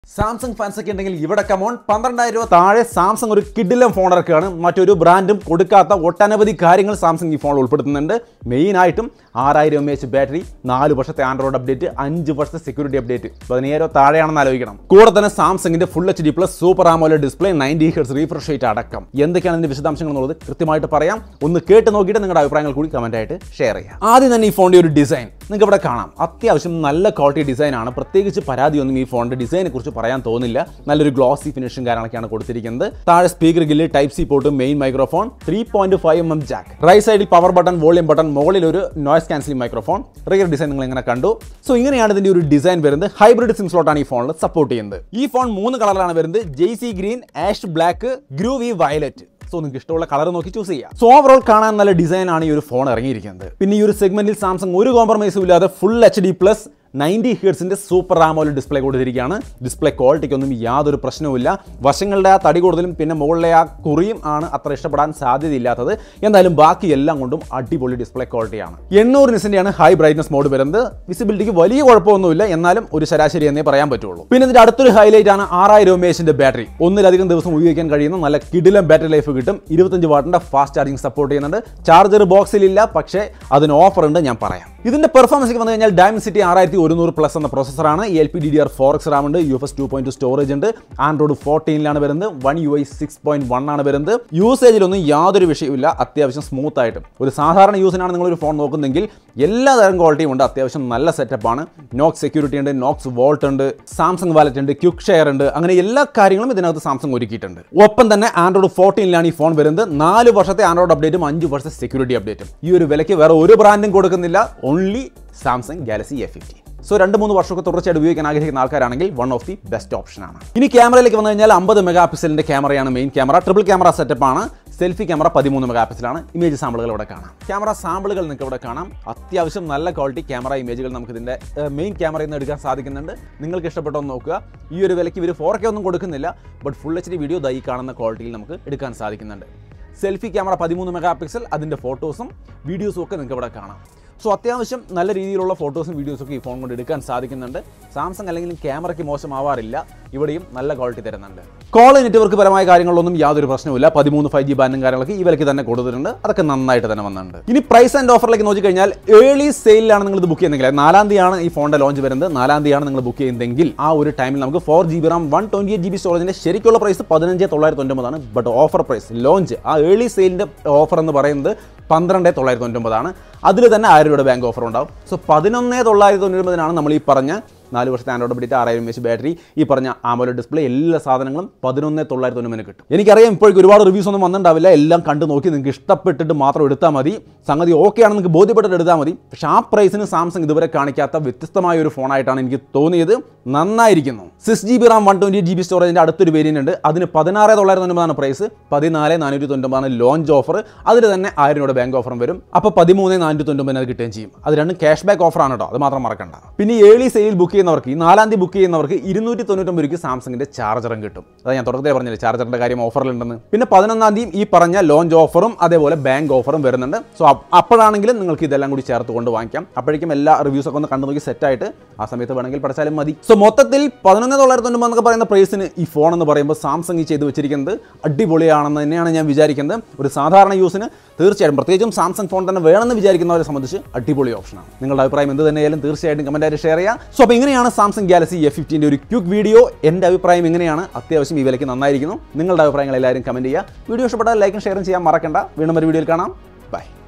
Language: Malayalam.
സാംസങ് ഫാൻസ് ഒക്കെ ഉണ്ടെങ്കിൽ ഇവിടെ കമോൺ പന്ത്രണ്ടായിരം രൂപ താഴെ സാംസങ് ഒരു കിഡിലം ഫോൺ ഇറക്കുകയാണ് മറ്റൊരു ബ്രാൻഡും കൊടുക്കാത്ത ഒട്ടനവധി കാര്യങ്ങൾ സാംസങ് ഈ ഫോണിൽ ഉൾപ്പെടുത്തുന്നുണ്ട് മെയിനായിട്ടും ആറായിരം എം എച്ച് ബാറ്ററി നാല് വർഷത്തെ ആൻഡ്രോയിഡ് അപ്ഡേറ്റ് അഞ്ച് വർഷത്തെ സെക്യൂരിറ്റി അപ്ഡേറ്റ് പതിനേഴോ താഴെയാണെന്ന് ആലോചിക്കണം കൂടെ തന്നെ സാംസങ്ങിന്റെ full H D plus super AMOLED display ninety hertz refresh rate അടക്കം എന്തൊക്കെയാണ് ഇതിന്റെ വിശദാംശങ്ങൾ എന്നുള്ളത് കൃത്യമായിട്ട് പറയാം ഒന്ന് കേട്ട് നോക്കിയിട്ട് നിങ്ങളുടെ അഭിപ്രായങ്ങൾ കൂടി കമന്റ് ആയിട്ട് ഷെയർ ചെയ്യാം ആദ്യം തന്നെ ഈ ഫോണിന്റെ ഒരു ഡിസൈൻ നിങ്ങൾക്ക് ഇവിടെ കാണാം അത്യാവശ്യം നല്ല ക്വാളിറ്റി ഡിസൈൻ ആണ് പ്രത്യേകിച്ച് പരാതിയൊന്നും ഈ ഫോണിന്റെ ഡിസൈനെ കുറിച്ച് പറയാൻ തോന്നില്ല നല്ലൊരു ഗ്ലോസി ഫിനിഷും കാര്യങ്ങളൊക്കെയാണ് കൊടുത്തിരിക്കുന്നത് താഴെ speaker grille type C port main microphone three point five M M jack right സൈഡിൽ പവർ ബട്ടൺ വോളിയം ബട്ടൺ മുകളിൽ ഒരു noise cancelling microphone rear design നിങ്ങൾ ഇങ്ങനെ കണ്ടു സോ ഇങ്ങനെയാണ് ഇതിന്റെ ഒരു ഡിസൈൻ വരുന്നത് ഹൈബ്രിഡ് സിം സ്ലോട്ടാണ് ഈ ഫോണിൽ സപ്പോർട്ട് ചെയ്യുന്നത് ഈ ഫോൺ മൂന്ന് കളറിലാണ് വരുന്നത് jazzy green ash black groovy violet so നിങ്ങൾക്ക് ഇഷ്ടമുള്ള കളർ നോക്കി ചൂസ് ചെയ്യാം സോ ഓവറോൾ കാണാൻ നല്ല ഡിസൈൻ ആണ് ഈ ഒരു ഫോൺ ഇറങ്ങിയിരിക്കുന്നത് പിന്നെ ഈ ഒരു സെഗ്മെന്റിൽ സാംസങ് ഒരു കോംപ്രമൈസും ഇല്ലാതെ full H D plus ninety ഹിയർസിന്റെ സൂപ്പർ റാമോൽ ഡിസ്പ്ലേ കൊടുത്തിരിക്കുകയാണ് ഡിസ്പ്ലേ ക്വാളിറ്റിക്കൊന്നും യാതൊരു പ്രശ്നവുമില്ല വശങ്ങളുടെ ആ തടി കൂടുതലും പിന്നെ മുകളിലെ ആ കുറിയും ആണ് അത്ര ഇഷ്ടപ്പെടാൻ സാധ്യതയില്ലാത്തത് എന്തായാലും ബാക്കി എല്ലാം കൊണ്ടും അടിപൊളി ഡിസ്പ്ലേ ക്വാളിറ്റിയാണ് എണ്ണൂറ് നിസിന്റെയാണ് ഹൈ ബ്രൈറ്റ്നസ് മോഡ് വരുന്നത് വിസിബിലിറ്റിക്ക് വലിയ കുഴപ്പമൊന്നുമില്ല എന്നാലും ഒരു ശരാശരി എന്നേ പറയാൻ പറ്റുള്ളൂ പിന്നെ ഇതിന്റെ അടുത്തൊരു ഹൈലൈറ്റ് ആണ് ആറായിരം എം എച്ചിന്റെ ബാറ്ററി ഒന്നിലധികം ദിവസം ഉപയോഗിക്കാൻ കഴിയുന്ന നല്ല കിടിലം ബാറ്ററി ലൈഫ് കിട്ടും ഇരുപത്തഞ്ച് വാട്ടിന്റെ ഫാസ്റ്റ് ചാർജിങ് സപ്പോർട്ട് ചെയ്യുന്നുണ്ട് ചാർജർ ബോക്സിലില്ല പക്ഷേ അതിന് ഓഫർ ഉണ്ട് ഞാൻ പറയാം ഇതിന്റെ പെർഫോമൻസ് വന്നു കഴിഞ്ഞാൽ ഡയമസിറ്റി ആറായിരത്തി ഒരുന്നൂറ് പ്ലസ് എന്ന പ്രോസസ്സറാണ് L P D D R four X RAM ഉണ്ട് U F S two point storage ഉണ്ട് ആൻഡ്രോയിഡ് ഫോർട്ടീനിലാണ് വരുന്നത് one U I six point one ആണ് വരുന്നത് യൂസേജിലൊന്നും യാതൊരു വിഷയമില്ല അത്യാവശ്യം സ്മൂത്ത് ആയിട്ട് ഒരു സാധാരണ യൂസിനാണ് നിങ്ങളൊരു ഫോൺ നോക്കുന്നെങ്കിൽ എല്ലാ തരം ക്വാളിറ്റിയും ഉണ്ട് അത്യാവശ്യം നല്ല സെറ്റപ്പാണ് നോക്സ് സെക്യൂരിറ്റി ഉണ്ട് നോക്സ് വോൾട്ട് ഉണ്ട് സാംസങ് വാലറ്റ് ഉണ്ട് ക്യുക്ക് ഷെയർ ഉണ്ട് അങ്ങനെ എല്ലാ കാര്യങ്ങളും ഇതിനകത്ത് സാംസങ് ഒരുക്കിയിട്ടുണ്ട് ഒപ്പം തന്നെ ആൻഡ്രോയിഡ് ഫോർട്ടീനിലാണ് ഈ ഫോൺ വരുന്നത് നാല് വർഷത്തെ ആൻഡ്രോയിഡ് അപ്ഡേറ്റും അഞ്ച് വർഷത്തെ സെക്യൂരിറ്റി അപ്ഡേറ്റും ഈ ഒരു വിലയ്ക്ക് വേറെ ഒരു ബ്രാൻഡും കൊടുക്കുന്നില്ല only Samsung Galaxy A fifty so രണ്ട് മൂന്ന് വർഷമൊക്കെ തുടർച്ചയായിട്ട് ഉപയോഗിക്കാൻ ആഗ്രഹിക്കുന്ന ആൾക്കാരാണെങ്കിൽ one of the best option ആണ് ഇനി ക്യാമറയിലേക്ക് വന്നു കഴിഞ്ഞാൽ അമ്പത് മെഗാ പിക്സലിന്റെ ക്യാമറയാണ് main camera triple camera setup ആണ് സെൽഫി ക്യാമറ പതിമൂന്ന് മെഗാ പിക്സലാണ് ഇമേജ് സാമ്പിളുകൾ ഇവിടെ കാണാം ക്യാമറ സാമ്പിളുകൾ നിങ്ങൾക്ക് ഇവിടെ കാണാം അത്യാവശ്യം നല്ല ക്വാളിറ്റി ക്യാമറ ഇമേജുകൾ നമുക്ക് ഇതിന്റെ മെയിൻ ക്യാമറയിൽ നിന്ന് എടുക്കാൻ സാധിക്കുന്നുണ്ട് നിങ്ങൾക്ക് ഇഷ്ടപ്പെട്ടൊന്ന് നോക്കുക ഈ ഒരു വിലയ്ക്ക് ഇവർ ഫോർ കെ ഒന്നും കൊടുക്കുന്നില്ല but full H D video ദൈ കാണുന്ന ക്വാളിറ്റിയിൽ നമുക്ക് എടുക്കാൻ സാധിക്കുന്നുണ്ട് സെൽഫി ക്യാമറ പതിമൂന്ന് മെഗാ പിക്സൽ അതിൻ്റെ ഫോട്ടോസും വീഡിയോസും ഒക്കെ നിങ്ങൾക്ക് ഇവിടെ കാണാം സോ അത്യാവശ്യം നല്ല രീതിയിലുള്ള ഫോട്ടോസും വീഡിയോസും ഒക്കെ ഈ ഫോൺ കൊണ്ട് എടുക്കാൻ സാധിക്കുന്നുണ്ട് സാംസങ് അല്ലെങ്കിൽ ക്യാമറയ്ക്ക് മോശമാവാറില്ല ഇവിടെയും നല്ല ക്വാളിറ്റി തരുന്നുണ്ട് കോൾ നെറ്റ്വർക്ക് പരമായ കാര്യങ്ങളിലൊന്നും യാതൊരു പ്രശ്നവുമില്ല പതിമൂന്ന് ഫൈവ് ജി ബാൻഡും കാര്യങ്ങളൊക്കെ ഈ വിലയ്ക്ക് തന്നെ കൊടുത്തിട്ടുണ്ട് അതൊക്കെ നന്നായിട്ട് തന്നെ വന്നിട്ടുണ്ട് ഇനി പ്രൈസ് ആൻഡ് ഓഫറിലേക്ക് നോക്കിക്കഴിഞ്ഞാൽ ഏർലി സെയിലാണ് നിങ്ങൾ ഇത് ബുക്ക് ചെയ്യുന്നെങ്കിൽ നാലാം തീയതിയാണ് ഈ ഫോണിന്റെ ലോഞ്ച് വരുന്നത് നാലാം തീയതിയാണ് നിങ്ങൾ ബുക്ക് ചെയ്യുന്നതെങ്കിൽ ആ ഒരു ടൈമിൽ നമുക്ക് four G B RAM one twenty eight G B സ്റ്റോറേജിന്റെ ശരിക്കുള്ള പ്രൈസ് പതിനഞ്ച് തൊള്ളായിരത്തി തൊണ്ണൂറ്റൊമ്പതാണ് ബട്ട് ഓഫർ പ്രൈസ് ലോഞ്ച് ആ ഏർലി സെയിലിന്റെ ഓഫർ എന്ന് പറയുന്നത് പന്ത്രണ്ട് തൊള്ളായിരത്തി തൊണ്ണൂറ്റൊമ്പതാണ് അതിൽ തന്നെ ആയിരം രൂപയുടെ ബാങ്ക് ഓഫർ ഉണ്ടാവും സോ പതിനൊന്ന് തൊള്ളായിരത്തി തൊണ്ണൂറ്റൊമ്പതിനാണ് നമ്മൾ ഈ പറഞ്ഞ നാല് വർഷത്തെ ആൻഡ്രോയിഡ് അപ്ഡേറ്റ് ആറായിരം എച്ച് ബാറ്ററി ഈ പറഞ്ഞ ആമോല ഡിസ്പ്ലേ എല്ലാ സാധനങ്ങളും പതിനൊന്ന് തൊള്ളായിരത്തി തൊണ്ണൂറിന് കിട്ടും എനിക്കറിയാം ഇപ്പോഴേക്ക് ഒരുപാട് റിവ്യൂസ് ഒന്നും വന്നിട്ടുണ്ടാവില്ല എല്ലാം കണ്ടു നോക്കി നിങ്ങൾക്ക് ഇഷ്ടപ്പെട്ടിട്ട് മാത്രം എടുത്താൽ മതി സംഗതി ഓക്കെ ആണെന്ന് നിങ്ങൾക്ക് ബോധ്യപ്പെട്ടിട്ട് എടുത്താൽ മതി പക്ഷേ ആ പ്രൈസിന് സാംസങ് ഇതുവരെ കാണിക്കാത്ത വ്യത്യസ്തമായ ഒരു ഫോണായിട്ടാണ് എനിക്ക് തോന്നിയത് നന്നായിരിക്കുന്നു six G B RAM one twenty G B സ്റ്റോറേജിൻ്റെ അടുത്തൊരു വേരിയൻ്റ് ഉണ്ട് അതിന് പതിനാറ് തൊള്ളായിരത്തി തൊണ്ണൂറാണ് പ്രൈസ് പതിനാല് നാനൂറ്റി തൊണ്ണൂറാണ് ലോഞ്ച് ഓഫർ അതിൽ തന്നെ ആയിരം രൂപയുടെ ബാങ്ക് ഓഫറും വരും അപ്പോൾ പതിമൂന്ന് നാനൂറ്റി തൊണ്ണൂറിന് അത് കിട്ടുകയും ചെയ്യും അത് രണ്ടും ക്യാഷ് ബാക്ക് ഓഫറാണ് കേട്ടോ അത് മാത്രം മറക്കണ്ട പിന്നെ ഏർലി സെയിൽ ബുക്ക് ചെയ്യുന്നവർക്ക് ഈ നാലാം തീയതി ബുക്ക് ചെയ്യുന്നവർക്ക് ഇരുന്നൂറ്റി തൊണ്ണൂറ്റൊമ്പത് രൂപയ്ക്ക് സാംസങ്ങിന്റെ ചാർജറും കിട്ടും അത് ഞാൻ തുടക്കത്തിൽ പറഞ്ഞില്ലേ ചാർജറിന്റെ കാര്യം ഓഫറിലുണ്ടെന്ന് പിന്നെ പതിനൊന്നാം തീയതി ഈ പറഞ്ഞ ലോഞ്ച് ഓഫറും അതേപോലെ ബാങ്ക് ഓഫറും വരുന്നുണ്ട് സോ അപ്പോഴാണെങ്കിലും നിങ്ങൾക്ക് ഇതെല്ലാം കൂടി ചേർത്ത് കൊണ്ട് വാങ്ങിക്കാം അപ്പോഴേക്കും എല്ലാ റിവ്യൂസ് ഒക്കെ ഒന്ന് കണ്ടു നോക്കി സെറ്റ് ആയിട്ട് ആ സമയത്ത് വേണമെങ്കിൽ പഠിച്ചാലും മതി സോ മൊത്തത്തിൽ പതിനൊന്ന് തൊള്ളായിരത്തി തൊണ്ണൂറ് എന്നൊക്കെ പറയുന്ന പ്രൈസിന് ഈ ഫോൺ എന്ന് പറയുമ്പോൾ സാംസങ് ഈ ചെയ്ത് വെച്ചിരിക്കുന്നത് അടിപൊളിയാണെന്ന് തന്നെയാണ് ഞാൻ വിചാരിക്കുന്നത് ഒരു സാധാരണ യൂസിന് തീർച്ചയായിട്ടും പ്രത്യേകിച്ചും സാംസങ് ഫോൺ തന്നെ വേണമെന്ന് വിചാരിക്കുന്നവരെ സംബന്ധിച്ച് അടിപൊളി ഓപ്ഷനാണ് നിങ്ങളുടെ അഭിപ്രായം എന്ത് തന്നെയായാലും തീർച്ചയായിട്ടും കമൻറ്റായിട്ട് ഷെയർ ചെയ്യാം സോ അപ്പോൾ ഇങ്ങനെയാണ് സാംസങ് ഗാലക്സി എഫ് ഫിഫ്റ്റീൻ്റെ ഒരു ക്വിക്ക് വീഡിയോ എൻ്റെ അഭിപ്രായം എങ്ങനെയാണ് അത്യാവശ്യം ഈ വിലയ്ക്ക് നന്നായിരിക്കുന്നു നിങ്ങളുടെ അഭിപ്രായങ്ങൾ എല്ലാവരും കമൻറ്റ് ചെയ്യുക വീഡിയോ ഇഷ്ടപ്പെട്ടാൽ ലൈക്കും ഷെയറും ചെയ്യാൻ മറക്കണ്ട വീണ്ടും ഒരു വീഡിയോയിൽ കാണാം ബൈ